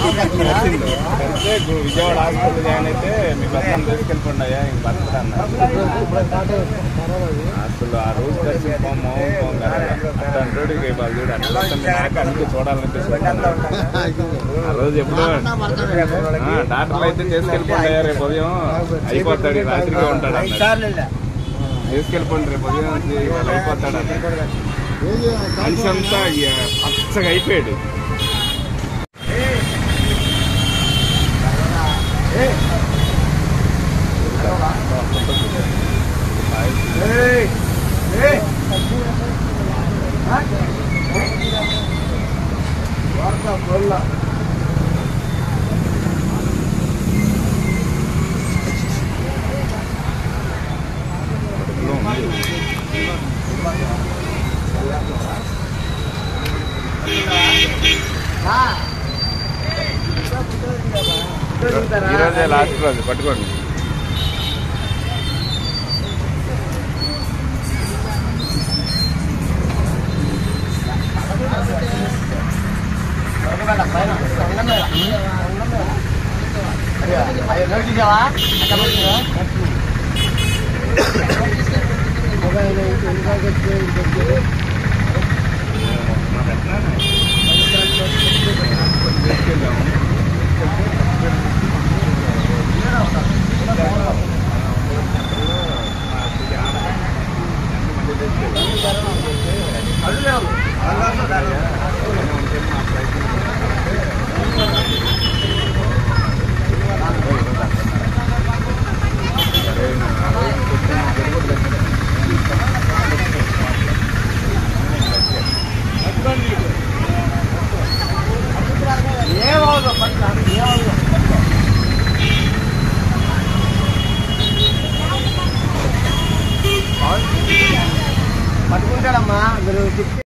వచ్చింది అయితే గు- విజయవాడ హాస్పిటల్ జాయిన్ అయితే మీ బస్సు తీసుకెళ్ళిపోండియా ఇంక బతుకుతా అన్నారు అసలు ఆ రోజు కలిసి పోం మోహన్ పోం కదా అట్లా అంటాడు ఇక వాళ్ళు చూడు అట్లా వస్తుంది నాకు అందుకే చూడాలనిపిస్తుంది ఆ రోజు ఎప్పుడో ఆ, డాక్టర్లు అయితే తీసుకెళ్ళిపోండి రేపు ఉదయం అయిపోతాడు ఈ రాత్రిగా ఉంటాడు అన్నాడు. తీసుకెళ్ళిపోండి రేపు ఉదయం వచ్చి ఇవాళ అయిపోతాడు అన్నాడు. మనిషి అంతా ఇక పచ్చగా అయిపోయాడు ఈ రోజే లాస్ట్ రోజు పట్టుకోండి పట్టుకుంటాడమ్మా మీరు